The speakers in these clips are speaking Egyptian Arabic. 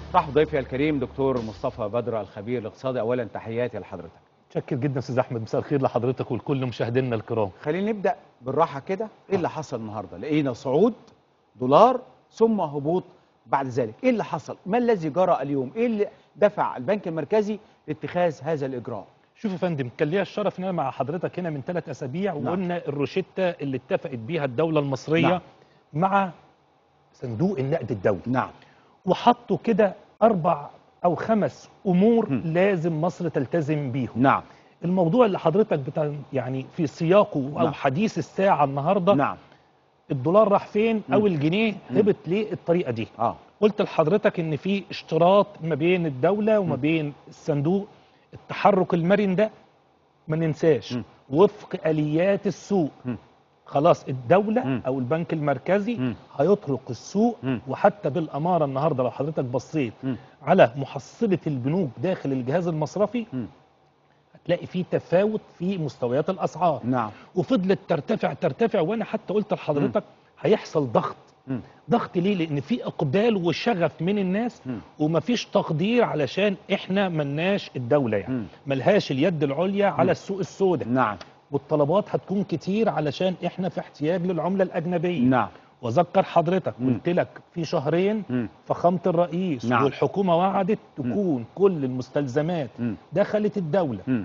رحب ضيفي الكريم دكتور مصطفى بدر الخبير الاقتصادي اولا تحياتي لحضرتك متشكر جدا استاذ احمد مساء الخير لحضرتك ولكل مشاهدينا الكرام خلينا نبدا بالراحه كده ايه اللي حصل النهارده لقينا صعود دولار ثم هبوط بعد ذلك ايه اللي حصل ما الذي جرى اليوم ايه اللي دفع البنك المركزي لاتخاذ هذا الاجراء شوف يا فندم كان ليا الشرف ان انا مع حضرتك هنا من ثلاث اسابيع نعم. وقلنا الروشته اللي اتفقت بيها الدوله المصريه نعم. مع صندوق النقد الدولي نعم وحطوا كده اربع او خمس امور م. لازم مصر تلتزم بيهم نعم الموضوع اللي حضرتك بتا يعني في سياقه او نعم. حديث الساعه النهارده نعم الدولار راح فين م. او الجنيه م. هبط ليه الطريقه دي اه قلت لحضرتك ان في اشتراط ما بين الدوله وما م. بين الصندوق التحرك المرن ده ما ننساش م. وفق اليات السوق م. خلاص الدوله م. او البنك المركزي م. هيطرق السوق م. وحتى بالاماره النهارده لو حضرتك بصيت م. على محصله البنوك داخل الجهاز المصرفي م. هتلاقي في تفاوت في مستويات الاسعار نعم وفضلت ترتفع ترتفع وانا حتى قلت لحضرتك هيحصل ضغط م. ضغط ليه لان في اقبال وشغف من الناس م. ومفيش تقدير علشان احنا ملناش الدوله يعني م. ملهاش اليد العليا على السوق السوداء نعم والطلبات هتكون كتير علشان احنا في احتياج للعمله الاجنبيه نعم واذكر حضرتك م. قلت لك في شهرين م. فخامه الرئيس نعم. والحكومه وعدت تكون كل المستلزمات م. دخلت الدوله م.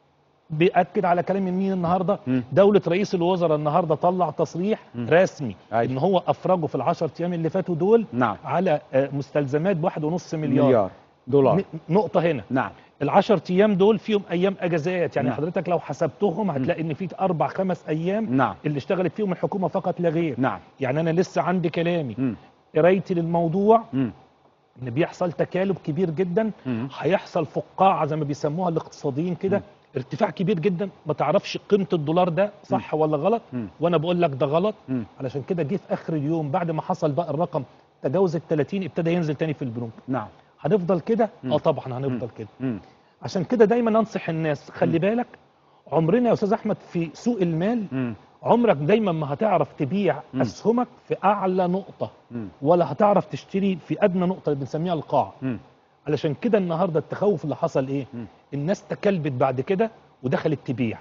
بيأكد على كلام مين النهارده مم. دولة رئيس الوزراء النهارده طلع تصريح مم. رسمي أيوة. ان هو افرجه في العشر ايام اللي فاتوا دول نعم على آه، مستلزمات بواحد ونص مليار, مليار دولار ن- نقطة هنا نعم العشر ايام دول فيهم ايام اجازات يعني نعم. حضرتك لو حسبتهم هتلاقي ان في اربع خمس ايام نعم اللي اشتغلت فيهم الحكومة فقط لا غير نعم يعني انا لسه عندي كلامي م. قرايتي للموضوع م. ان بيحصل تكالب كبير جدا م. هيحصل فقاعه زي ما بيسموها الاقتصاديين كده مم. ارتفاع كبير جدا ما تعرفش قيمه الدولار ده صح ولا غلط مم. وانا بقول لك ده غلط م. علشان كده جه في اخر اليوم بعد ما حصل بقى الرقم تجاوز ال 30 ابتدى ينزل تاني في البنوك نعم هنفضل كده مم. اه طبعا هنفضل كده م. عشان كده دايما انصح الناس خلي بالك عمرنا يا استاذ احمد في سوق المال م. عمرك دايما ما هتعرف تبيع مم. اسهمك في اعلى نقطه م. ولا هتعرف تشتري في ادنى نقطه اللي بنسميها القاع م. علشان كده النهارده التخوف اللي حصل ايه مم. الناس تكلبت بعد كده ودخلت تبيع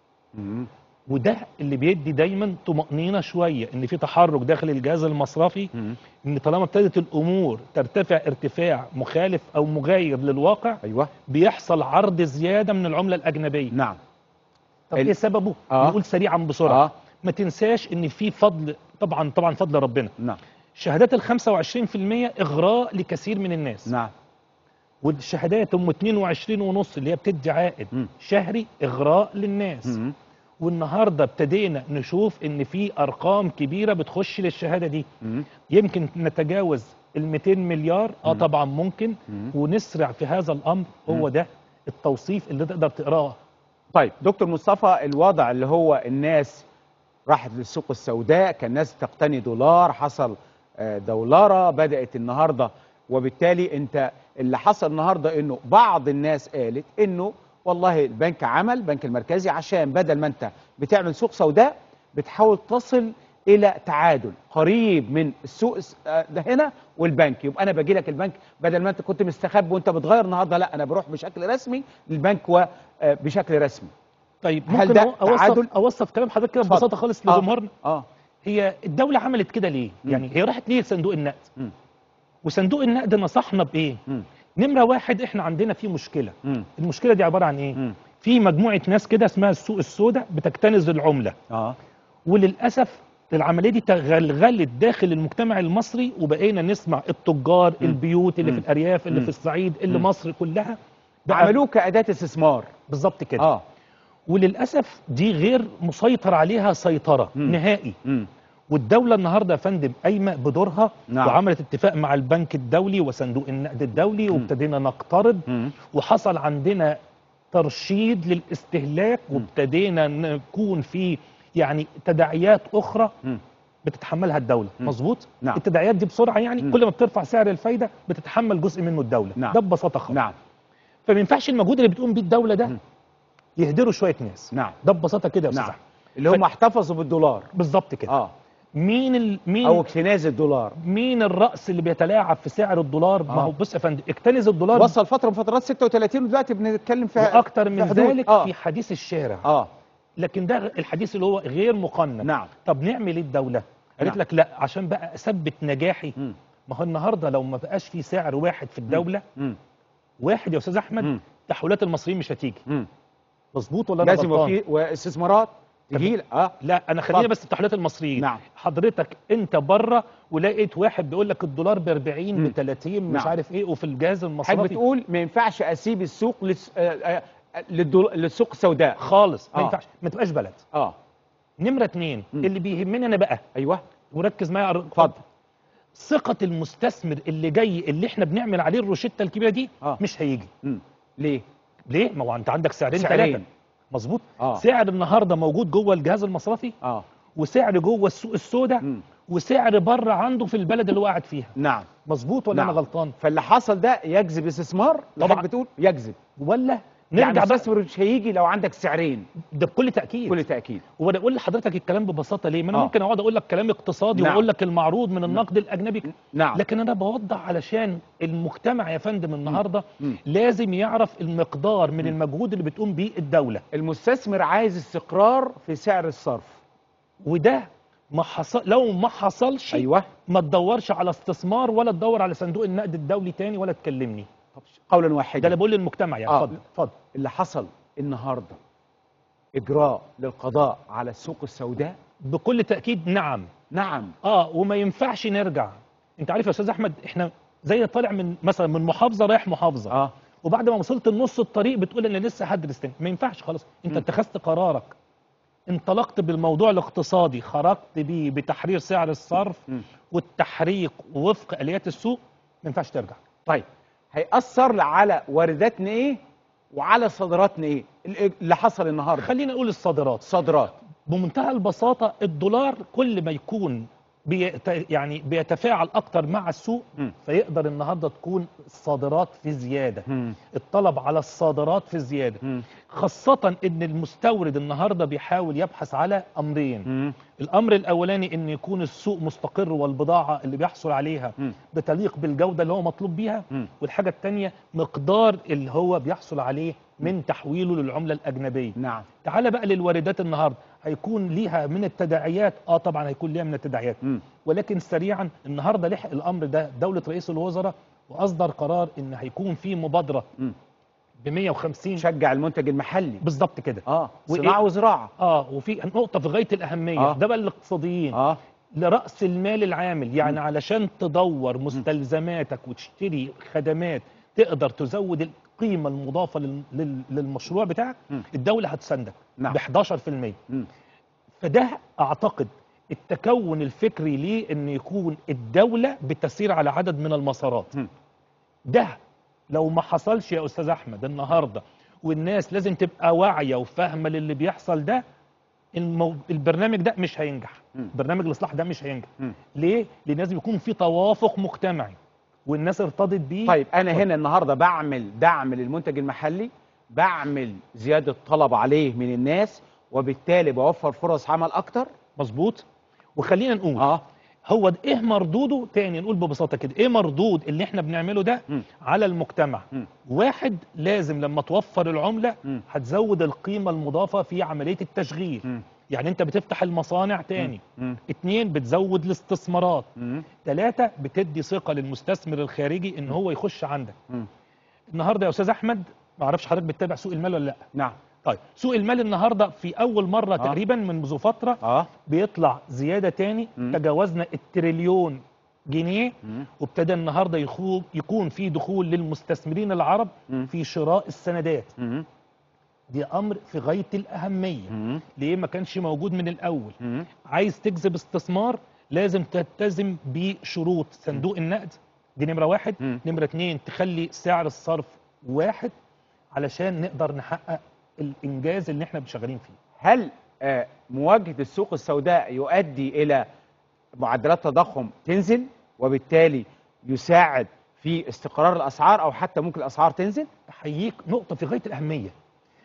م. وده اللي بيدي دايما طمأنينة شوية ان في تحرك داخل الجهاز المصرفي م. ان طالما ابتدت الامور ترتفع ارتفاع مخالف او مغاير للواقع ايوه بيحصل عرض زيادة من العملة الأجنبية نعم طب ال- ايه سببه آه. نقول سريعا بسرعة اه ما تنساش ان في فضل طبعا طبعا فضل ربنا نعم شهادات ال 25% اغراء لكثير من الناس نعم والشهادات ام 22 ونص اللي هي بتدي عائد مم. شهري اغراء للناس م. والنهارده ابتدينا نشوف ان في ارقام كبيره بتخش للشهاده دي م. يمكن نتجاوز ال 200 مليار اه مم. طبعا ممكن مم. ونسرع في هذا الامر هو مم. ده التوصيف اللي تقدر تقراه طيب دكتور مصطفى الوضع اللي هو الناس راحت للسوق السوداء كان الناس تقتني دولار حصل آه، دولارة بدأت النهاردة وبالتالي انت اللي حصل النهاردة انه بعض الناس قالت انه والله البنك عمل البنك المركزي عشان بدل ما انت بتعمل سوق سوداء بتحاول تصل الى تعادل قريب من السوق الس- آه، ده هنا والبنك يبقى انا باجي لك البنك بدل ما انت كنت مستخبي وانت بتغير النهارده لا انا بروح بشكل رسمي للبنك وبشكل رسمي طيب هل ممكن ده أو- اوصف تعادل؟ اوصف كلام حضرتك كده اتفضل. ببساطه خالص آه. لجمهورنا اه هي الدوله عملت كده ليه مم. يعني هي راحت ليه لصندوق النقد مم. وصندوق النقد نصحنا بايه مم. نمره واحد احنا عندنا في مشكله مم. المشكله دي عباره عن ايه مم. في مجموعه ناس كده اسمها السوق السوداء بتكتنز العمله اه وللاسف العمليه دي تغلغلت داخل المجتمع المصري وبقينا نسمع التجار مم. البيوت اللي مم. في الارياف اللي مم. في الصعيد اللي مم. مصر كلها بقى- عملوه كأداة استثمار بالظبط كده اه وللاسف دي غير مسيطر عليها سيطره مم. نهائي مم. والدوله النهارده يا فندم قايمه بدورها نعم. وعملت اتفاق مع البنك الدولي وصندوق النقد الدولي وابتدينا نقترض مم. وحصل عندنا ترشيد للاستهلاك وابتدينا نكون في يعني تداعيات اخرى مم. بتتحملها الدوله مم. مظبوط نعم. التداعيات دي بسرعه يعني مم. كل ما بترفع سعر الفايده بتتحمل جزء منه الدوله نعم. ده ببساطه خالص نعم فما ينفعش المجهود اللي بتقوم بيه الدوله ده مم. يهدروا شويه ناس نعم ده ببساطه كده يا استاذ نعم أحمد. اللي هم احتفظوا بالدولار بالظبط كده اه مين ال... مين او اكتناز الدولار مين الراس اللي بيتلاعب في سعر الدولار ما آه. هو بص يا فندم اكتنز الدولار وصل فتره من فترات 36 ودلوقتي بنتكلم فيها واكتر في من حدود- ذلك اه في حديث الشارع اه لكن ده الحديث اللي هو غير مقنن نعم طب نعمل ايه الدوله قالت نعم. لك لا عشان بقى اثبت نجاحي مم. ما هو النهارده لو ما بقاش في سعر واحد في الدوله مم. واحد يا استاذ احمد مم. تحويلات المصريين مش هتيجي مم. مظبوط ولا انا لازم يبقى غلطان في واستثمارات تجي اه لا انا خلينا اتفضل. بس في تحويلات المصريين نعم. حضرتك انت بره ولقيت واحد بيقول لك الدولار ب 40 مم. ب 30 مش نعم. عارف ايه وفي الجهاز حضرتك المصرفي بتقول ما ينفعش اسيب السوق لس... آه آه للدول... للسوق السوداء خالص ما آه. ينفعش ما تبقاش بلد اه نمره اتنين مم. اللي بيهمني انا بقى ايوه وركز معايا أر- اتفضل ثقه المستثمر اللي جاي اللي احنا بنعمل عليه الروشته الكبيره دي آه. مش هيجي مم. ليه ليه ما هو انت عندك سعرين سعرين. ثلاثه مظبوط آه. سعر النهارده موجود جوه الجهاز المصرفي اه وسعر جوه السوق السوداء مم. وسعر بره عنده في البلد اللي هو قاعد فيها نعم مظبوط ولا نعم. انا غلطان فاللي حصل ده يجذب استثمار طبعاً. طبعا بتقول يجذب ولا يعني نرجع بقى المستثمر مش هيجي لو عندك سعرين ده بكل تاكيد بكل تاكيد وانا اقول لحضرتك الكلام ببساطه ليه ما انا آه. ممكن اقعد اقول لك كلام اقتصادي نعم. واقول لك المعروض من النقد الاجنبي نعم لكن انا بوضح علشان المجتمع يا فندم النهارده مم. لازم يعرف المقدار من المجهود اللي بتقوم بيه الدوله المستثمر عايز استقرار في سعر الصرف وده ما حصل لو ما حصلش ايوه ما تدورش على استثمار ولا تدور على صندوق النقد الدولي تاني ولا تكلمني طب قولا ده واحدا اللي بقول للمجتمع يعني آه. اتفضل اتفضل اللي حصل النهارده اجراء للقضاء على السوق السوداء بكل تاكيد نعم نعم اه وما ينفعش نرجع انت عارف يا استاذ احمد احنا زي طالع من مثلا من محافظه رايح محافظه اه وبعد ما وصلت لنص الطريق بتقول انا لسه هدرس تاني ما ينفعش خلاص انت مم. اتخذت قرارك انطلقت بالموضوع الاقتصادي خرجت بيه بتحرير سعر الصرف مم. والتحريق وفق اليات السوق ما ينفعش ترجع طيب هيأثر على وارداتنا ايه وعلى صادراتنا ايه اللي حصل النهارده خلينا نقول الصادرات صادرات بمنتهى البساطه الدولار كل ما يكون بيت يعني بيتفاعل اكتر مع السوق مم. فيقدر النهارده تكون الصادرات في زياده مم. الطلب على الصادرات في زياده مم. خاصة ان المستورد النهاردة بيحاول يبحث على امرين مم. الامر الاولاني ان يكون السوق مستقر والبضاعة اللي بيحصل عليها مم. بتليق بالجودة اللي هو مطلوب بيها مم. والحاجة التانية مقدار اللي هو بيحصل عليه من تحويله للعملة الاجنبية نعم تعال بقى للواردات النهاردة هيكون ليها من التداعيات اه طبعا هيكون ليها من التداعيات مم. ولكن سريعا النهارده لحق الامر ده دولة رئيس الوزراء واصدر قرار ان هيكون في مبادرة مم. ب 150 شجع المنتج المحلي بالظبط كده اه وإيه؟ صناعه وزراعه اه وفي نقطة في غاية الأهمية آه. آه. ده بقى الاقتصاديين آه. اه لرأس المال العامل يعني علشان تدور مستلزماتك وتشتري خدمات تقدر تزود القيمة المضافة لل... لل... للمشروع بتاعك مم. الدولة هتساندك نعم. ب 11% مم. فده أعتقد التكون الفكري ليه ان يكون الدولة بتسير على عدد من المسارات مم. ده لو ما حصلش يا استاذ احمد النهارده والناس لازم تبقى واعيه وفاهمه للي بيحصل ده المو... البرنامج ده مش هينجح مم. برنامج الاصلاح ده مش هينجح مم. ليه لان لازم يكون في توافق مجتمعي والناس ارتضت بيه طيب انا هنا النهارده بعمل دعم للمنتج المحلي بعمل زياده طلب عليه من الناس وبالتالي بوفر فرص عمل اكتر مظبوط وخلينا نقول اه هو ده ايه مردوده تاني نقول ببساطه كده ايه مردود اللي احنا بنعمله ده مم. على المجتمع مم. واحد لازم لما توفر العمله مم. هتزود القيمه المضافه في عمليه التشغيل مم. يعني انت بتفتح المصانع تاني مم. اتنين بتزود الاستثمارات مم. تلاتة بتدي ثقة للمستثمر الخارجي ان هو يخش عندك مم. النهاردة يا استاذ احمد ما اعرفش حضرتك بتتابع سوق المال ولا لا نعم طيب سوق المال النهاردة في اول مرة آه. تقريبا منذ فترة اه بيطلع زيادة تاني مم. تجاوزنا التريليون جنيه مم. وابتدى النهاردة يخو- يكون في دخول للمستثمرين العرب مم. في شراء السندات مم. دي امر في غاية الاهمية مم. ليه ما كانش موجود من الاول مم. عايز تجذب استثمار لازم تلتزم بشروط صندوق النقد دي نمرة واحد مم. نمرة اتنين تخلي سعر الصرف واحد علشان نقدر نحقق الانجاز اللي احنا شغالين فيه هل آه، مواجهه السوق السوداء يؤدي الى معدلات تضخم تنزل وبالتالي يساعد في استقرار الاسعار او حتى ممكن الاسعار تنزل احييك نقطة في غاية الاهمية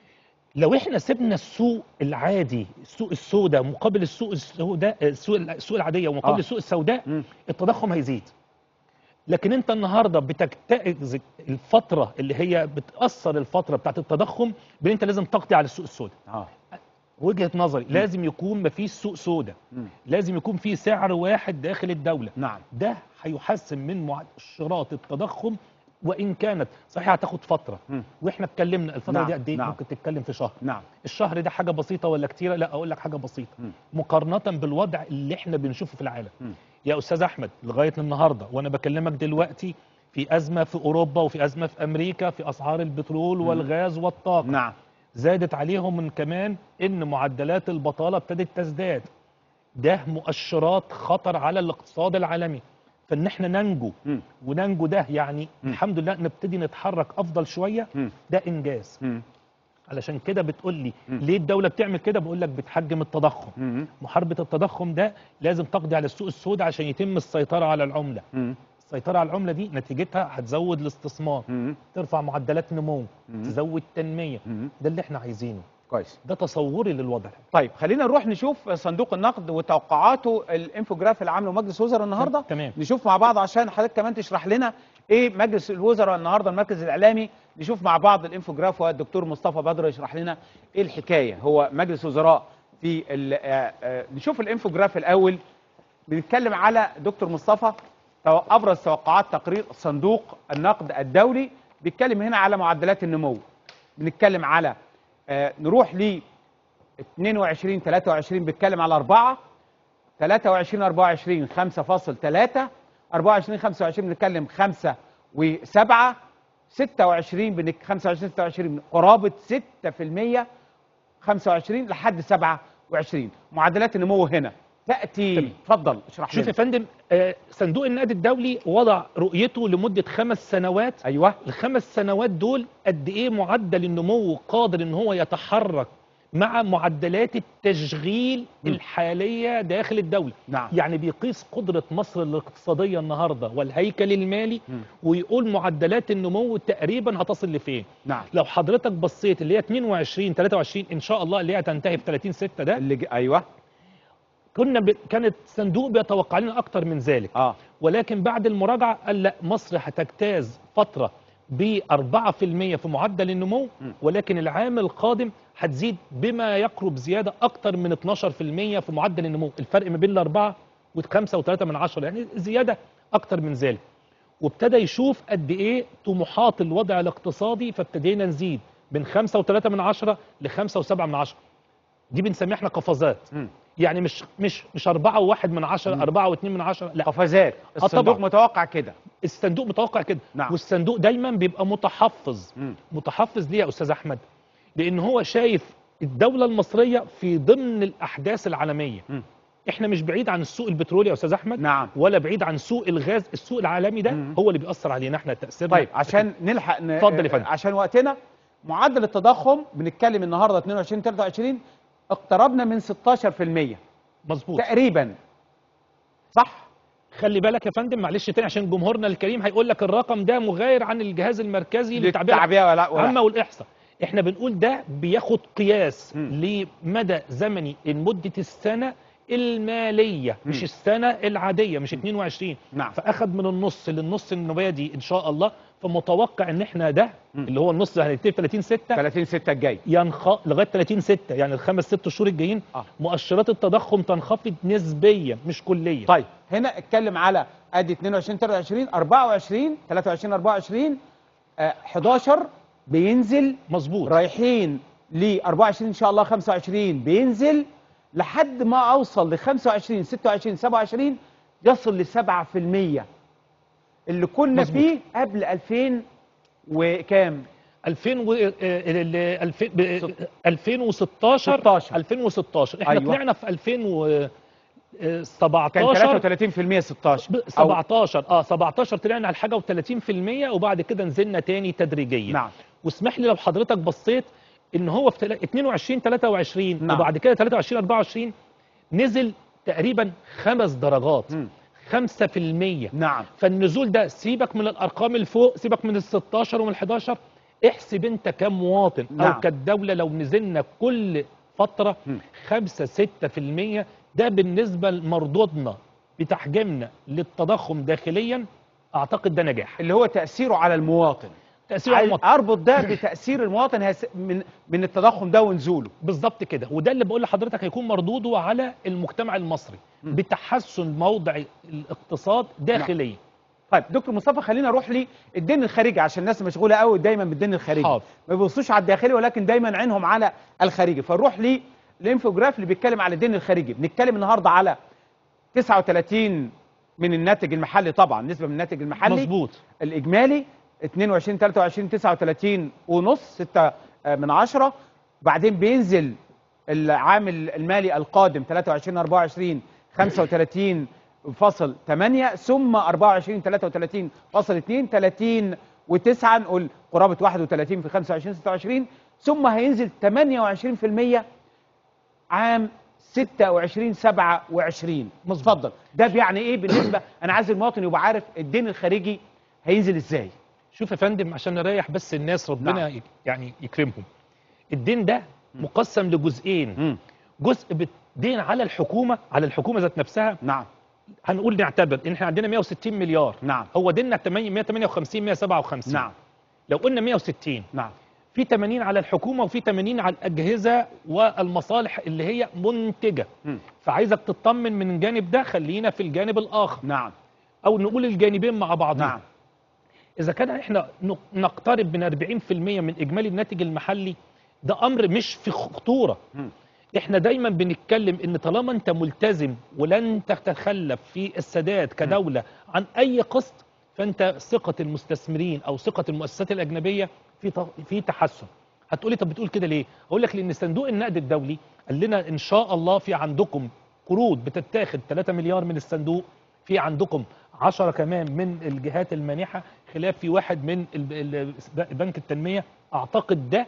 لو احنا سيبنا السوق العادي السوق السوداء مقابل السوق السوداء السوق السوق العاديه ومقابل آه. السوق السوداء مم. التضخم هيزيد لكن انت النهارده بتجتاز الفتره اللي هي بتاثر الفتره بتاعت التضخم بان انت لازم تغطي على السوق السوداء اه وجهه نظري لازم يكون مفيش سوق سوداء مم. لازم يكون في سعر واحد داخل الدوله نعم ده هيحسن من مؤشرات التضخم وان كانت صحيح هتاخد فتره مم. واحنا اتكلمنا الفتره نعم، دي قد ايه نعم. ممكن تتكلم في شهر نعم الشهر ده حاجه بسيطه ولا كتيره لا اقول لك حاجه بسيطه مم. مقارنه بالوضع اللي احنا بنشوفه في العالم مم. يا استاذ احمد لغايه النهارده وانا بكلمك دلوقتي في ازمه في اوروبا وفي ازمه في امريكا في اسعار البترول والغاز والطاقه نعم زادت عليهم من كمان ان معدلات البطاله ابتدت تزداد ده مؤشرات خطر على الاقتصاد العالمي فان احنا ننجو مم. وننجو ده يعني مم. الحمد لله نبتدي نتحرك افضل شويه مم. ده انجاز مم. علشان كده بتقول لي مم. ليه الدوله بتعمل كده بقول لك بتحجم التضخم مم. محاربه التضخم ده لازم تقضي على السوق السوداء عشان يتم السيطره على العمله مم. السيطره على العمله دي نتيجتها هتزود الاستثمار مم. ترفع معدلات نمو مم. تزود تنميه مم. ده اللي احنا عايزينه كويس ده تصوري للوضع طيب خلينا نروح نشوف صندوق النقد وتوقعاته الانفوجراف اللي عامله مجلس الوزراء النهارده تمام نشوف مع بعض عشان حضرتك كمان تشرح لنا ايه مجلس الوزراء النهارده المركز الاعلامي نشوف مع بعض الانفوجراف والدكتور مصطفى بدر يشرح لنا ايه الحكايه هو مجلس وزراء في ال- آه، آه، نشوف الانفوجراف الاول بنتكلم على دكتور مصطفى تو- ابرز توقعات تقرير صندوق النقد الدولي بيتكلم هنا على معدلات النمو بنتكلم على آه، نروح ل 22 23 بيتكلم على 4 23 24 5.3 24 25 بنتكلم 5 و7 26 بنك 25 26 قرابه 6% 25 لحد 27 معدلات النمو هنا تاتي تمام. اتفضل اشرح شوف يا لنا فندم آه، صندوق النقد الدولي وضع رؤيته لمده خمس سنوات ايوه الخمس سنوات دول قد ايه معدل النمو قادر ان هو يتحرك مع معدلات التشغيل م. الحاليه داخل الدوله نعم يعني بيقيس قدره مصر الاقتصاديه النهارده والهيكل المالي م. ويقول معدلات النمو تقريبا هتصل لفين نعم لو حضرتك بصيت اللي هي 22 23 ان شاء الله اللي هي هتنتهي في 30 6 ده اللي ج... ايوه كنا ب... كانت صندوق بيتوقع لنا اكتر من ذلك اه ولكن بعد المراجعه قال لا مصر هتجتاز فتره ب 4% في معدل النمو م. ولكن العام القادم هتزيد بما يقرب زياده اكتر من 12% في معدل النمو الفرق ما بين الاربعه والخمسه وثلاثه من عشره يعني زياده اكتر من ذلك وابتدى يشوف قد ايه طموحات الوضع الاقتصادي فابتدينا نزيد من خمسة وثلاثة من عشرة لخمسة وسبعة من عشرة دي بنسميها احنا قفزات مم. يعني مش مش مش أربعة وواحد من عشرة مم. أربعة واثنين من عشرة لا قفزات الصندوق طبعاً. متوقع كده الصندوق متوقع كده نعم. والصندوق دايما بيبقى متحفظ مم. متحفظ ليه يا استاذ احمد لان هو شايف الدوله المصريه في ضمن الاحداث العالميه مم. احنا مش بعيد عن السوق البترولي يا استاذ احمد نعم ولا بعيد عن سوق الغاز السوق العالمي ده مم. هو اللي بيأثر علينا احنا تأثيرنا طيب عشان نلحق ن... اتفضل يا فندم. عشان وقتنا معدل التضخم بنتكلم النهارده 22 23 اقتربنا من 16% مظبوط تقريبا صح خلي بالك يا فندم معلش تاني عشان جمهورنا الكريم هيقول لك الرقم ده مغاير عن الجهاز المركزي للتعبئه للتعبئه ولا ولا العامه والاحصاء احنا بنقول ده بياخد قياس مم. لمدى زمني لمده السنه الماليه مم. مش السنه العاديه مش 22 نعم فاخد من النص للنص النوبيه دي ان شاء الله فمتوقع ان احنا ده مم. اللي هو النص هنبتدي 30 6 30 6 الجاي ينخ لغايه 30 6 يعني الخمس ست شهور الجايين آه. مؤشرات التضخم تنخفض نسبيا مش كليا طيب هنا اتكلم على ادي 22 23 24 23 24 آه 11 بينزل مظبوط رايحين ل 24 ان شاء الله 25 بينزل لحد ما اوصل ل 25 26 27 يصل ل 7% اللي كنا مظبوط. فيه قبل 2000 وكام 2000 و آه، ال- ال- 2000 ب- ست- 2016 16. 2016 احنا أيوة. طلعنا في 2017 كان 33% 16 ب- أو- 17 اه 17 طلعنا على حاجه و30% وبعد كده نزلنا تاني تدريجيا نعم واسمح لي لو حضرتك بصيت ان هو في تلا- 22 23 نعم. وبعد كده 23 24 نزل تقريبا خمس درجات مم. 5% نعم فالنزول ده سيبك من الارقام اللي فوق سيبك من ال 16 ومن ال 11 احسب انت كمواطن نعم. او كالدوله لو نزلنا كل فتره مم. 5 6% ده بالنسبه لمردودنا بتحجيمنا للتضخم داخليا اعتقد ده نجاح اللي هو تاثيره على المواطن تاثير على عايز المواطن. اربط ده بتاثير المواطن هس- من من التضخم ده ونزوله بالظبط كده وده اللي بقول لحضرتك هيكون مردوده على المجتمع المصري مم. بتحسن موضع الاقتصاد داخليا طيب دكتور مصطفى خلينا نروح للدين الخارجي عشان الناس مشغوله قوي دايما بالدين الخارجي حاضر. ما بيبصوش على الداخلي ولكن دايما عينهم على الخارجي فنروح للانفوجراف اللي بيتكلم على الدين الخارجي بنتكلم النهارده على 39 من الناتج المحلي طبعا نسبه من الناتج المحلي مظبوط الاجمالي 22 23 39 ونص 6 من عشرة بعدين بينزل العام المالي القادم 23 24 35 فاصل 8 ثم 24 33 فاصل 2 30 و9 نقول قرابه 31 في 25 26 ثم هينزل 28% عام 26 27 مظبوط. اتفضل ده بيعني ايه بالنسبه انا عايز المواطن يبقى عارف الدين الخارجي هينزل ازاي شوف يا فندم عشان نريح بس الناس ربنا نعم. نعم. يعني يكرمهم الدين ده مقسم لجزئين مم. جزء دين على الحكومه على الحكومه ذات نفسها نعم هنقول نعتبر ان احنا عندنا 160 مليار نعم. هو ديننا 158 157 نعم لو قلنا 160 نعم في 80 على الحكومه وفي 80 على الاجهزه والمصالح اللي هي منتجه مم. فعايزك تطمن من الجانب ده خلينا في الجانب الاخر نعم او نقول الجانبين مع بعضهم نعم اذا كان احنا ن- نقترب من 40% من اجمالي الناتج المحلي ده امر مش في خطوره مم. احنا دايما بنتكلم ان طالما انت ملتزم ولن تتخلف في السداد كدوله عن اي قسط فانت ثقه المستثمرين او ثقه المؤسسات الاجنبيه في ت- في تحسن هتقولي طب بتقول كده ليه اقول لك لان صندوق النقد الدولي قال لنا ان شاء الله في عندكم قروض بتتاخد 3 مليار من الصندوق في عندكم 10 كمان من الجهات المانحه خلاف في واحد من ال- ال- بنك التنميه اعتقد ده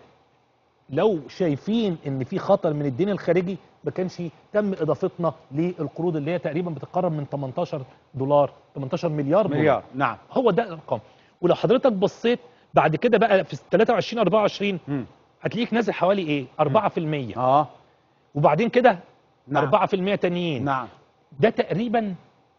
لو شايفين ان في خطر من الدين الخارجي ما كانش تم اضافتنا للقروض اللي هي تقريبا بتقرب من 18 دولار 18 مليار دولار مليار نعم هو ده الارقام ولو حضرتك بصيت بعد كده بقى في 23 24 مم. هتلاقيك نازل حوالي ايه 4% اه وبعدين كده نعم. 4% تانيين نعم ده تقريبا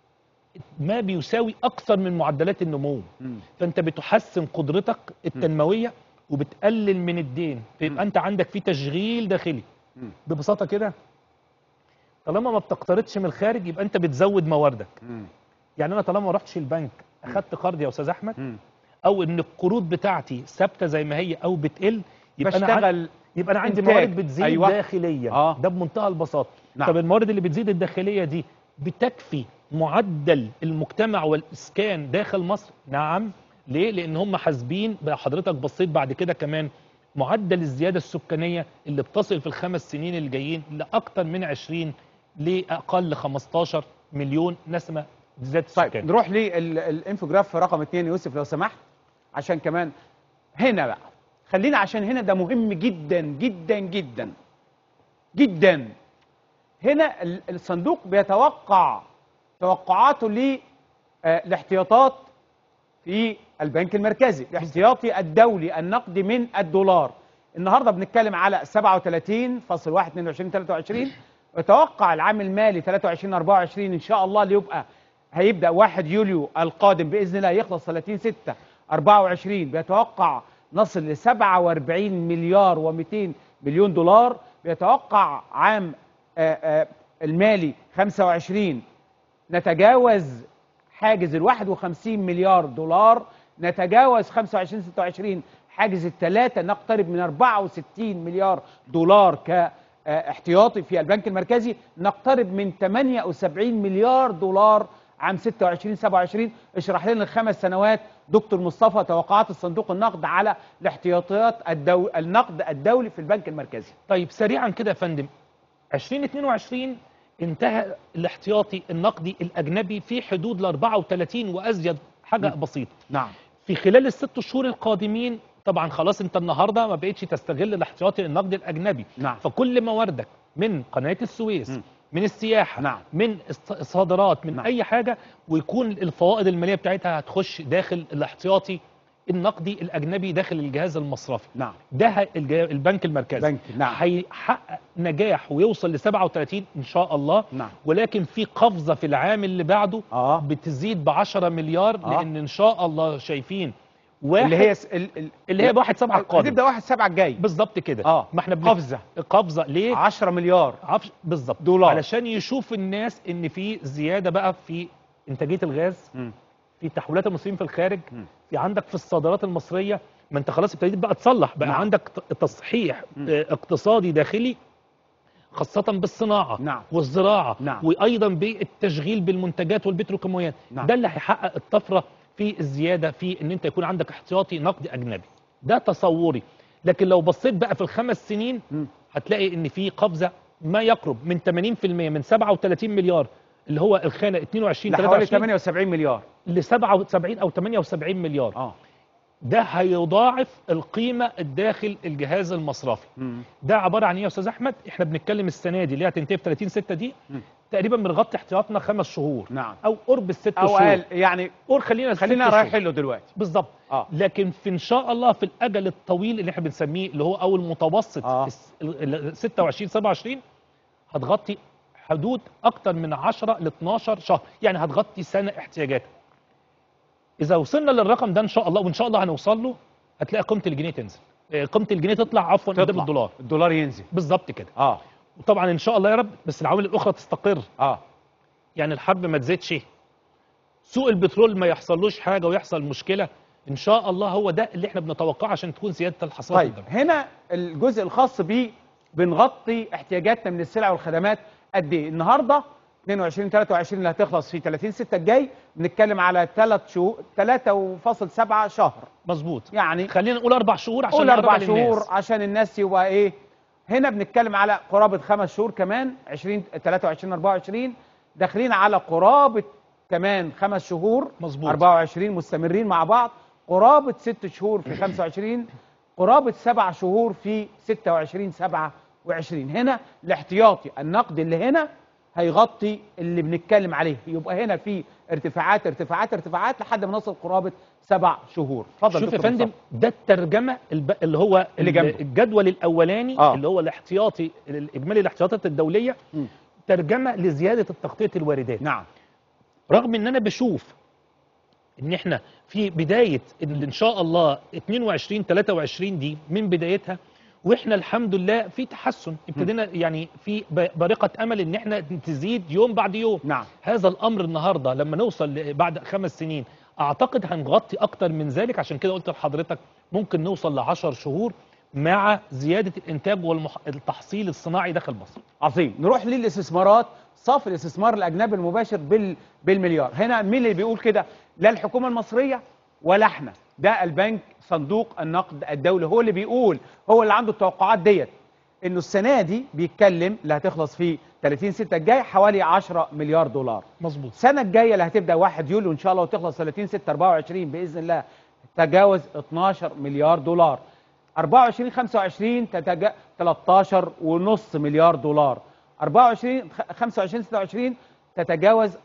ما بيساوي اكثر من معدلات النمو مم. فانت بتحسن قدرتك التنمويه وبتقلل من الدين فيبقى انت عندك في تشغيل داخلي مم. ببساطه كده طالما ما بتقترضش من الخارج يبقى انت بتزود مواردك مم. يعني انا طالما ما رحتش البنك اخدت قرض يا استاذ احمد مم. او ان القروض بتاعتي ثابته زي ما هي او بتقل يبقى انا عن- بشتغل يبقى انا عندي إنتاج. موارد بتزيد أيوة. أيوة. داخليا آه. ده بمنتهى البساطه نعم. طب الموارد اللي بتزيد الداخليه دي بتكفي معدل المجتمع والاسكان داخل مصر نعم ليه لان هم حاسبين بقى حضرتك بصيت بعد كده كمان معدل الزياده السكانيه اللي بتصل في الخمس سنين اللي جايين لاكثر من 20 لاقل 15 مليون نسمه زياده طيب السكان نروح للانفوجراف رقم اثنين يوسف لو سمحت عشان كمان هنا بقى خلينا عشان هنا ده مهم جدا جدا جدا جدا هنا ال- الصندوق بيتوقع توقعاته للاحتياطات في البنك المركزي الاحتياطي الدولي النقدي من الدولار النهارده بنتكلم على 37.1 22 23 يتوقع العام المالي 23 24 ان شاء الله اللي يبقى هيبدا 1 يوليو القادم باذن الله يخلص 30 6 24 بيتوقع نصل ل 47 مليار و200 مليون دولار بيتوقع عام آه، آه، المالي 25 نتجاوز حاجز ال 51 مليار دولار نتجاوز 25 26 حاجز الثلاثة نقترب من 64 مليار دولار كاحتياطي في البنك المركزي نقترب من 78 مليار دولار عام 26 27 اشرح لنا الخمس سنوات دكتور مصطفى توقعات الصندوق النقد على الاحتياطيات الدو... النقد الدولي في البنك المركزي طيب سريعا كده يا فندم 2022 انتهى الاحتياطي النقدي الاجنبي في حدود ال 34 وازيد حاجه م. بسيطه نعم في خلال الست شهور القادمين طبعا خلاص انت النهارده ما بقتش تستغل الاحتياطي النقدي الاجنبي نعم. فكل مواردك من قناه السويس م. من السياحه نعم. من الص- الصادرات من نعم. اي حاجه ويكون الفوائد الماليه بتاعتها هتخش داخل الاحتياطي النقدي الاجنبي داخل الجهاز المصرفي نعم ده ه- الج- البنك المركزي بنك نعم هيحقق نجاح ويوصل ل 37 ان شاء الله نعم ولكن في قفزه في العام اللي بعده اه بتزيد ب 10 مليار آه. لان ان شاء الله شايفين واحد اللي هي س... ال... ال... اللي هي بواحد سبعة القادم هتبدا واحد سبعة الجاي بالظبط كده اه ما احنا بن- قفزه قفزه ليه 10 مليار عفش بالظبط دولار. علشان يشوف الناس ان في زياده بقى في انتاجيه الغاز مم. في تحويلات المصريين في الخارج مم. في عندك في الصادرات المصريه ما انت خلاص ابتديت بقى تصلح بقى نعم. عندك ت- تصحيح مم. آه، اقتصادي داخلي خاصة بالصناعة نعم. والزراعة نعم. وأيضا بالتشغيل بالمنتجات والبتروكيماويات نعم. ده اللي هيحقق الطفرة في الزيادة في إن أنت يكون عندك احتياطي نقد أجنبي ده تصوري لكن لو بصيت بقى في الخمس سنين مم. هتلاقي إن في قفزة ما يقرب من 80% من 37 مليار اللي هو الخانة 22 لحوالي 23 78 مليار ل 77 أو 78 مليار اه ده هيضاعف القيمة الداخل الجهاز المصرفي مم. ده عبارة عن ايه يا استاذ احمد احنا بنتكلم السنة دي اللي هتنتهي في 30 6 دي مم. تقريبا بنغطي احتياطنا خمس شهور نعم او قرب الست او شهور اقل يعني قول خلينا ست خلينا شهور. رايحين له دلوقتي بالظبط اه لكن في ان شاء الله في الاجل الطويل اللي احنا بنسميه اللي هو او المتوسط آه. الس- ال- ال- 26 27 هتغطي حدود اكتر من 10 ل 12 شهر يعني هتغطي سنه احتياجاتك اذا وصلنا للرقم ده ان شاء الله وان شاء الله هنوصل له هتلاقي قيمه الجنيه تنزل آه، قيمه الجنيه تطلع عفوا قدام تطلع. الدولار الدولار ينزل بالظبط كده اه وطبعا ان شاء الله يا رب بس العوامل الاخرى تستقر اه يعني الحرب ما تزيدش سوق البترول ما يحصلوش حاجه ويحصل مشكله ان شاء الله هو ده اللي احنا بنتوقعه عشان تكون زياده الحصاد طيب هنا الجزء الخاص بيه بنغطي احتياجاتنا من السلع والخدمات قد ايه النهارده 22 23 اللي هتخلص في 30 6 الجاي بنتكلم على 3 شهور 3.7 شهر مظبوط يعني خلينا نقول اربع شهور عشان قول نقرب اربع للناس. شهور عشان الناس يبقى ايه هنا بنتكلم على قرابه خمس شهور كمان 20 23 24 داخلين على قرابه كمان خمس شهور مظبوط 24 مستمرين مع بعض قرابه ست شهور في 25 قرابه سبع شهور في 26 27 هنا الاحتياطي النقد اللي هنا هيغطي اللي بنتكلم عليه يبقى هنا في ارتفاعات ارتفاعات ارتفاعات لحد ما نوصل قرابه سبع شهور اتفضل شوف يا دكتور فندم مصطفى. ده الترجمه الب... اللي هو اللي ال- جنبه. الجدول الاولاني آه. اللي هو الاحتياطي الاجمالي الاحتياطات الدوليه مم. ترجمه لزياده التغطيه الواردات نعم رغم ان انا بشوف ان احنا في بدايه ان ان شاء الله 22 23 دي من بدايتها واحنا الحمد لله في تحسن ابتدينا يعني في ب- بارقه امل ان احنا تزيد يوم بعد يوم نعم هذا الامر النهارده لما نوصل ل- بعد خمس سنين اعتقد هنغطي اكتر من ذلك عشان كده قلت لحضرتك ممكن نوصل ل 10 شهور مع زياده الانتاج والتحصيل الصناعي داخل مصر عظيم نروح للاستثمارات صافي الاستثمار الاجنبي المباشر بال بالمليار هنا مين اللي بيقول كده لا الحكومه المصريه ولا احنا ده البنك صندوق النقد الدولي هو اللي بيقول هو اللي عنده التوقعات ديت انه السنه دي بيتكلم اللي هتخلص في 30 6 الجاي حوالي 10 مليار دولار مظبوط السنه الجايه اللي هتبدا 1 يوليو ان شاء الله وتخلص 30 6 24 باذن الله تجاوز 12 مليار دولار 24 25 تتجا 13 ونص مليار دولار 24 خ- 25 26 تتجاوز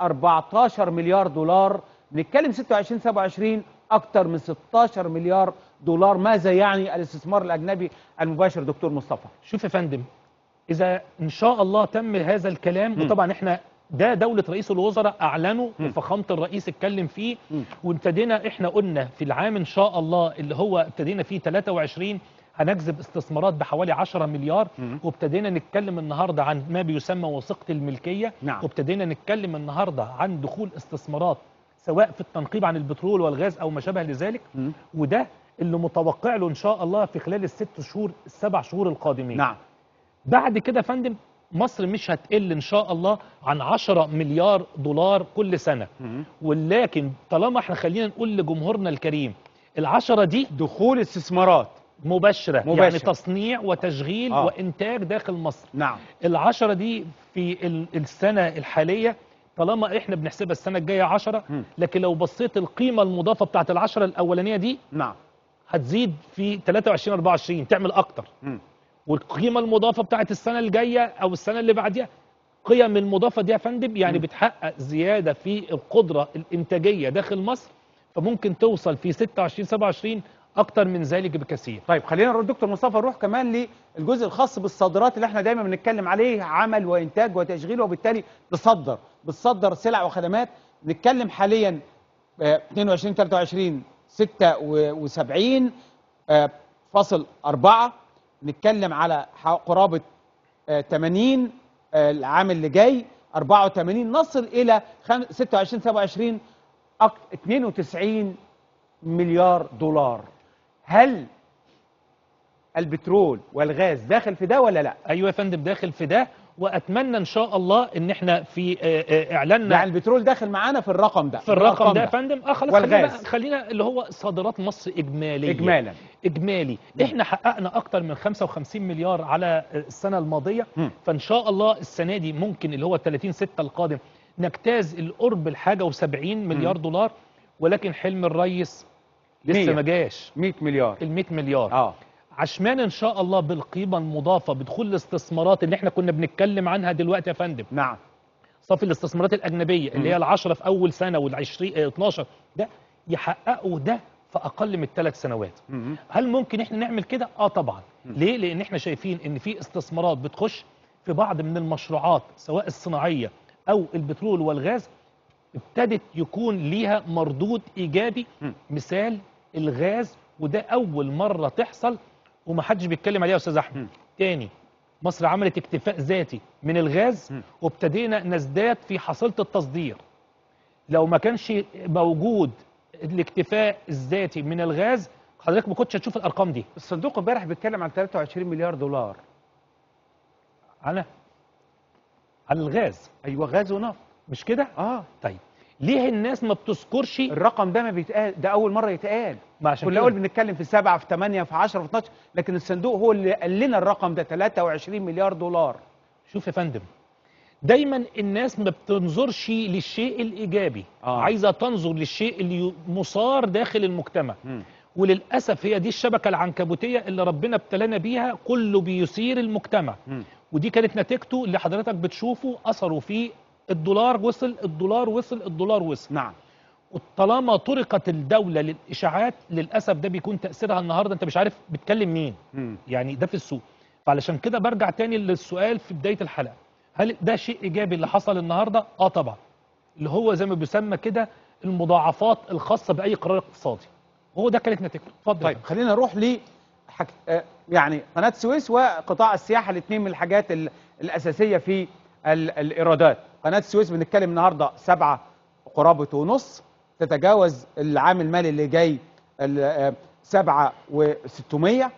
14 مليار دولار نتكلم 26 27 اكتر من 16 مليار دولار ماذا يعني الاستثمار الاجنبي المباشر دكتور مصطفى شوف يا فندم اذا ان شاء الله تم هذا الكلام مم. وطبعا احنا ده دولة رئيس الوزراء اعلنوا مم. وفخامة الرئيس اتكلم فيه مم. وابتدينا احنا قلنا في العام ان شاء الله اللي هو ابتدينا فيه 23 هنجذب استثمارات بحوالي 10 مليار مم. وابتدينا نتكلم النهارده عن ما بيسمى وثيقة الملكية نعم. وابتدينا نتكلم النهارده عن دخول استثمارات سواء في التنقيب عن البترول والغاز او ما شابه لذلك مم. وده اللي متوقع له ان شاء الله في خلال الست شهور السبع شهور القادمين نعم بعد كده يا فندم مصر مش هتقل ان شاء الله عن 10 مليار دولار كل سنه مم. ولكن طالما احنا خلينا نقول لجمهورنا الكريم العشرة دي دخول استثمارات مباشرة, مباشرة. يعني تصنيع وتشغيل آه. وإنتاج داخل مصر نعم العشرة دي في ال- السنة الحالية طالما احنا بنحسبها السنة الجاية عشرة مم. لكن لو بصيت القيمة المضافة بتاعت العشرة الأولانية دي نعم هتزيد في 23 24 تعمل أكتر مم. والقيمة المضافة بتاعت السنة الجاية أو السنة اللي بعديها قيم المضافة دي يا فندم يعني مم. بتحقق زيادة في القدرة الإنتاجية داخل مصر فممكن توصل في 26 27 اكتر من ذلك بكثير طيب خلينا نروح دكتور مصطفى نروح كمان للجزء الخاص بالصادرات اللي احنا دايما بنتكلم عليه عمل وانتاج وتشغيل وبالتالي تصدر بتصدر سلع وخدمات نتكلم حاليا آه، 22 23 76 آه، فاصل 4 نتكلم على ح- قرابه آه، 80 آه، العام اللي جاي 84 نصل الى خم- 26 27 أك- 92 مليار دولار هل البترول والغاز داخل في ده ولا لا ايوه يا فندم داخل في ده واتمنى ان شاء الله ان احنا في آه، آه، اعلاننا يعني البترول داخل معانا في الرقم ده في الرقم ده يا فندم اه خلاص خلينا والغاز. بقى- خلينا اللي هو صادرات مصر اجماليه اجمالا اجمالي احنا حققنا اكتر من 55 مليار على السنه الماضيه مم. فان شاء الله السنه دي ممكن اللي هو 30 6 القادم نجتاز القرب الحاجه و70 مليار دولار ولكن حلم الريس لسه مية. ما جاش 100 مليار ال 100 مليار اه عشمان ان شاء الله بالقيمه المضافه بدخول الاستثمارات اللي احنا كنا بنتكلم عنها دلوقتي يا فندم نعم صافي الاستثمارات الاجنبيه اللي هي العشرة في اول سنه وال20 12 ده يحققوا ده في اقل من ثلاث سنوات مم. هل ممكن احنا نعمل كده اه طبعا ليه لان احنا شايفين ان في استثمارات بتخش في بعض من المشروعات سواء الصناعيه او البترول والغاز ابتدت يكون ليها مردود ايجابي مم. مثال الغاز وده اول مره تحصل ومحدش بيتكلم عليها يا استاذ احمد مم. تاني مصر عملت اكتفاء ذاتي من الغاز مم. وابتدينا نزداد في حصيله التصدير لو ما كانش موجود الاكتفاء الذاتي من الغاز حضرتك ما كنتش هتشوف الارقام دي الصندوق امبارح بيتكلم عن 23 مليار دولار على على الغاز ايوه غاز ونفط مش كده اه طيب ليه الناس ما بتذكرش الرقم ده ما بيتقال ده اول مره يتقال ما عشان كنا كده اول بنتكلم في 7 في 8 في 10 في 12 لكن الصندوق هو اللي قال لنا الرقم ده 23 مليار دولار شوف يا فندم دايما الناس ما بتنظرش للشيء الايجابي آه. عايزه تنظر للشيء اللي مثار داخل المجتمع مم. وللاسف هي دي الشبكه العنكبوتيه اللي ربنا ابتلانا بيها كله بيثير المجتمع مم. ودي كانت نتيجته اللي حضرتك بتشوفه اثره في الدولار وصل الدولار وصل الدولار وصل نعم وطالما طرقت الدوله للاشاعات للاسف ده بيكون تاثيرها النهارده انت مش عارف بتكلم مين مم. يعني ده في السوق فعلشان كده برجع تاني للسؤال في بدايه الحلقه هل ده شيء ايجابي اللي حصل النهارده اه طبعا اللي هو زي ما بيسمى كده المضاعفات الخاصه باي قرار اقتصادي وهو ده كانت نتيجته اتفضل طيب خلينا نروح ل حك... آه، يعني قناه السويس وقطاع السياحه الاثنين من الحاجات ال... الاساسيه في ال... الايرادات قناه السويس بنتكلم النهارده سبعة قرابه ونص تتجاوز العام المالي اللي جاي ال- آه، سبعة و600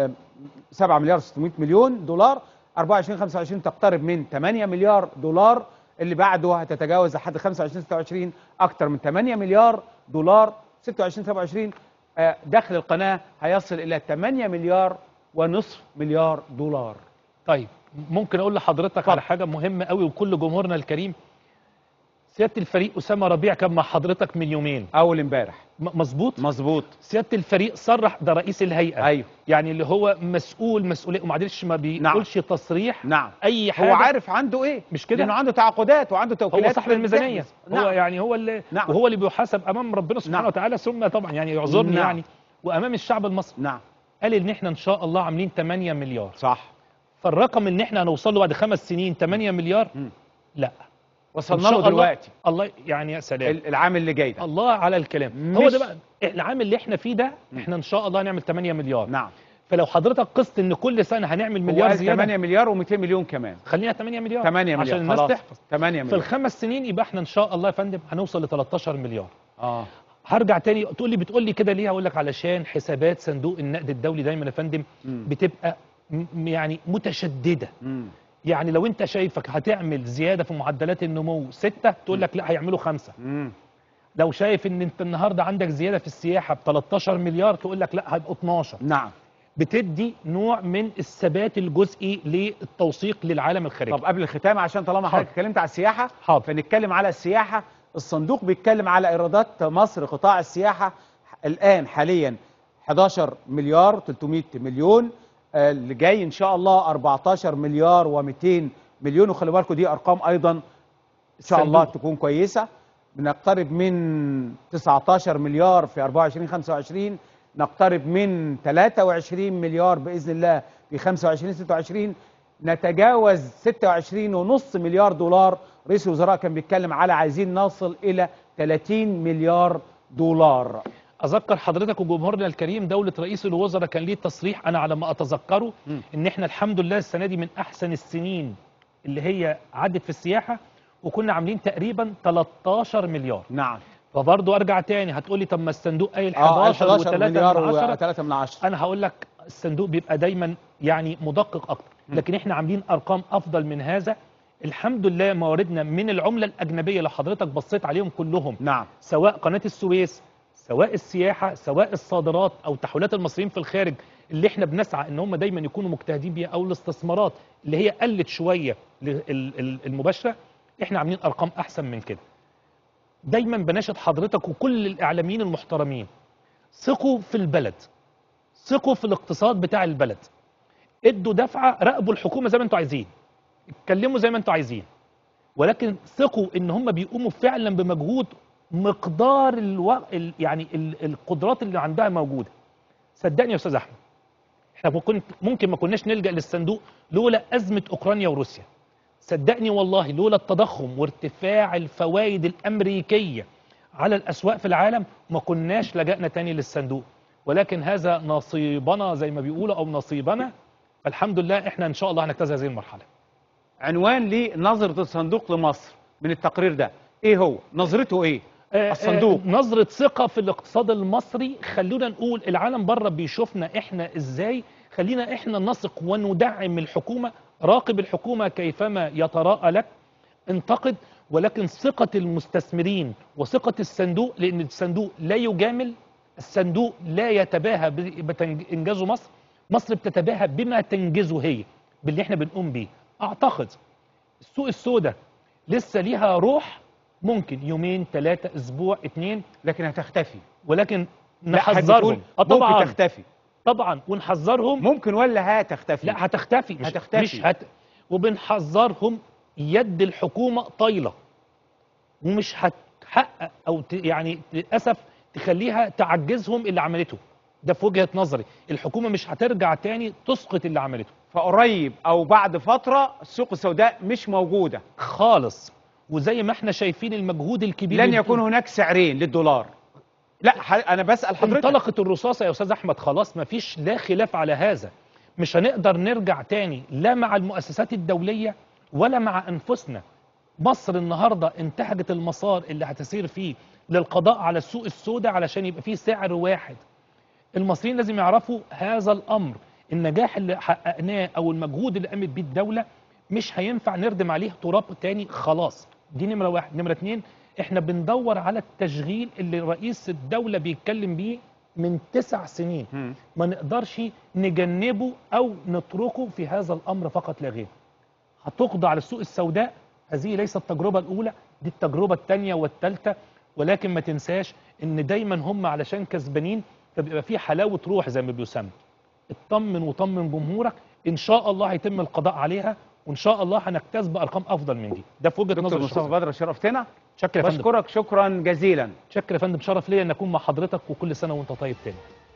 7 مليار 600 مليون دولار 24 25 تقترب من 8 مليار دولار اللي بعده هتتجاوز لحد 25 26 اكتر من 8 مليار دولار 26 27 آه، دخل القناه هيصل الى 8 مليار ونصف مليار دولار طيب ممكن اقول لحضرتك اتفضل. على حاجه مهمه قوي وكل جمهورنا الكريم سياده الفريق اسامه ربيع كان مع حضرتك من يومين اول امبارح م- مظبوط مظبوط سياده الفريق صرح ده رئيس الهيئه ايوه يعني اللي هو مسؤول مسؤوليه ومعلش ما بيقولش تصريح نعم اي حاجه هو عارف عنده ايه مش كده؟ لانه عنده تعاقدات وعنده توكيلات هو صاحب الميزانيه نعم. هو يعني هو اللي نعم. وهو اللي بيحاسب امام ربنا سبحانه نعم. وتعالى ثم طبعا يعني يعذرني نعم. يعني وامام الشعب المصري نعم قال ان احنا ان شاء الله عاملين 8 مليار صح فالرقم ان احنا هنوصل له بعد خمس سنين 8 مليار مم. لا وصلنا إن شاء له الله- دلوقتي الله يعني يا سلام ال- العام اللي جاي ده الله على الكلام هو مش- ده بقى العام اللي احنا فيه ده احنا ان شاء الله هنعمل 8 مليار نعم فلو حضرتك قست ان كل سنه هنعمل مليار مليار زياده 8 مليار و200 مليون كمان خلينا 8 مليار 8 مليار عشان الناس خلاص تحفظ 8 في مليار الخمس سنين يبقى احنا ان شاء الله يا فندم هنوصل ل 13 مليار اه هرجع تاني تقول لي بتقول لي كده ليه هقول لك علشان حسابات صندوق النقد الدولي دايما يا فندم مم. بتبقى م- يعني متشدده مم. يعني لو انت شايفك هتعمل زياده في معدلات النمو ستة تقول لك لا هيعملوا خمسة مم. لو شايف ان انت النهارده عندك زياده في السياحه ب 13 مليار تقول لك لا هيبقوا 12 نعم بتدي نوع من الثبات الجزئي للتوثيق للعالم الخارجي طب قبل الختام عشان طالما حاضر. حضرتك اتكلمت على السياحه حاضر. فنتكلم على السياحه الصندوق بيتكلم على ايرادات مصر قطاع السياحه الان حاليا 11 مليار 300 مليون آه، اللي جاي ان شاء الله 14 مليار و200 مليون وخلي بالكم دي ارقام ايضا ان شاء الله صندوق. تكون كويسه بنقترب من 19 مليار في 24 25 نقترب من 23 مليار باذن الله في 25 26 نتجاوز 26 ونص مليار دولار رئيس الوزراء كان بيتكلم على عايزين نصل الى 30 مليار دولار اذكر حضرتك وجمهورنا الكريم دوله رئيس الوزراء كان ليه تصريح انا على ما اتذكره مم. ان احنا الحمد لله السنه دي من احسن السنين اللي هي عدت في السياحه وكنا عاملين تقريبا 13 مليار نعم فبرضه ارجع تاني هتقولي طب ما الصندوق قايل اه 11 11 و3 مليار من 10 و3 من 10 انا هقول لك الصندوق بيبقى دايما يعني مدقق اكتر م. لكن احنا عاملين ارقام افضل من هذا الحمد لله مواردنا من العمله الاجنبيه اللي حضرتك بصيت عليهم كلهم نعم سواء قناه السويس سواء السياحه سواء الصادرات او تحويلات المصريين في الخارج اللي احنا بنسعى ان هم دايما يكونوا مجتهدين بيها او الاستثمارات اللي هي قلت شويه ل- ال- ال- المباشره احنا عاملين ارقام احسن من كده دايما بناشد حضرتك وكل الاعلاميين المحترمين ثقوا في البلد ثقوا في الاقتصاد بتاع البلد ادوا دفعه راقبوا الحكومه زي ما انتوا عايزين اتكلموا زي ما انتوا عايزين ولكن ثقوا ان هم بيقوموا فعلا بمجهود مقدار الو... ال... يعني ال... القدرات اللي عندها موجوده صدقني يا استاذ احمد احنا كنت ممكن ما كناش نلجا للصندوق لولا ازمه اوكرانيا وروسيا صدقني والله لولا التضخم وارتفاع الفوائد الامريكيه على الاسواق في العالم ما كناش لجأنا تاني للصندوق ولكن هذا نصيبنا زي ما بيقولوا او نصيبنا الحمد لله احنا ان شاء الله هنجتاز هذه المرحله عنوان لنظرة الصندوق لمصر من التقرير ده ايه هو نظرته ايه آه، الصندوق. آه، نظرة ثقة في الاقتصاد المصري خلونا نقول العالم بره بيشوفنا احنا ازاي خلينا احنا نثق وندعم الحكومة راقب الحكومة كيفما يتراءى لك انتقد ولكن ثقة المستثمرين وثقة الصندوق لأن الصندوق لا يجامل الصندوق لا يتباهى ب- بإنجازه مصر مصر بتتباهى بما تنجزه هي باللي احنا بنقوم بيه أعتقد السوق السوداء لسه ليها روح ممكن يومين ثلاثة أسبوع اتنين لكن هتختفي ولكن لا، حد يقول نحذرهم اه ممكن طبعا تختفي طبعا ونحذرهم ممكن ولا هتختفي لا هتختفي مش هتختفي. مش هت... وبنحذرهم يد الحكومه طايله ومش هتحقق او ت... يعني للاسف تخليها تعجزهم اللي عملته ده في وجهه نظري الحكومه مش هترجع تاني تسقط اللي عملته فقريب او بعد فترة السوق السوداء مش موجودة خالص وزي ما احنا شايفين المجهود الكبير لن اللي يكون هناك سعرين للدولار لا ح- انا بسأل حضرتك انطلقت الرصاصة يا أستاذ أحمد خلاص مفيش لا خلاف على هذا مش هنقدر نرجع تاني لا مع المؤسسات الدولية ولا مع أنفسنا مصر النهاردة انتهجت المسار اللي هتسير فيه للقضاء على السوق السوداء علشان يبقى فيه سعر واحد المصريين لازم يعرفوا هذا الأمر النجاح اللي حققناه أو المجهود اللي قامت بيه الدولة مش هينفع نردم عليه تراب تاني خلاص دي نمرة واحد نمرة اتنين احنا بندور على التشغيل اللي رئيس الدولة بيتكلم بيه من تسع سنين مم. ما نقدرش نجنبه او نتركه في هذا الامر فقط لا غير هتقضى على السوق السوداء هذه ليست التجربة الاولى دي التجربة الثانية والثالثة ولكن ما تنساش ان دايما هم علشان كسبانين فبيبقى في حلاوة روح زي ما بيسمى اطمن وطمن جمهورك ان شاء الله هيتم القضاء عليها وان شاء الله هنجتاز بارقام افضل من دي ده في وجهه دكتور نظر مصطفى الشخصية. بدر شرفتنا شكرا يا فندم بشكرك شكرا جزيلا شكرا يا فندم شرف ليا ان اكون مع حضرتك وكل سنه وانت طيب تاني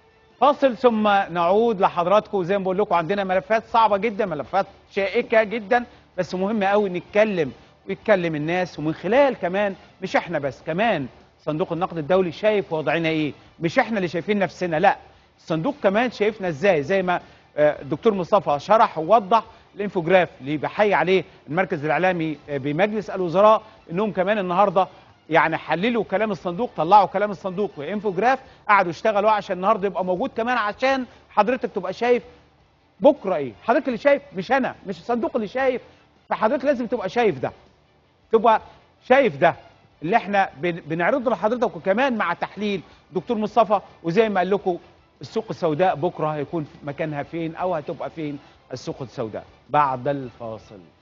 فاصل ثم نعود لحضراتكم زي ما بقول لكم عندنا ملفات صعبه جدا ملفات شائكه جدا بس مهم قوي نتكلم ويتكلم الناس ومن خلال كمان مش احنا بس كمان صندوق النقد الدولي شايف وضعنا ايه مش احنا اللي شايفين نفسنا لا الصندوق كمان شايفنا ازاي زي ما آه، الدكتور مصطفى شرح ووضح الانفوجراف اللي بحيي عليه المركز الاعلامي آه، بمجلس الوزراء انهم كمان النهارده يعني حللوا كلام الصندوق طلعوا كلام الصندوق وانفوجراف قعدوا يشتغلوا عشان النهارده يبقى موجود كمان عشان حضرتك تبقى شايف بكره ايه حضرتك اللي شايف مش انا مش الصندوق اللي شايف فحضرتك لازم تبقى شايف ده تبقى شايف ده اللي احنا بن- بنعرضه لحضرتك وكمان مع تحليل دكتور مصطفى وزي ما قال لكم السوق السوداء بكره هيكون مكانها فين او هتبقى فين السوق السوداء بعد الفاصل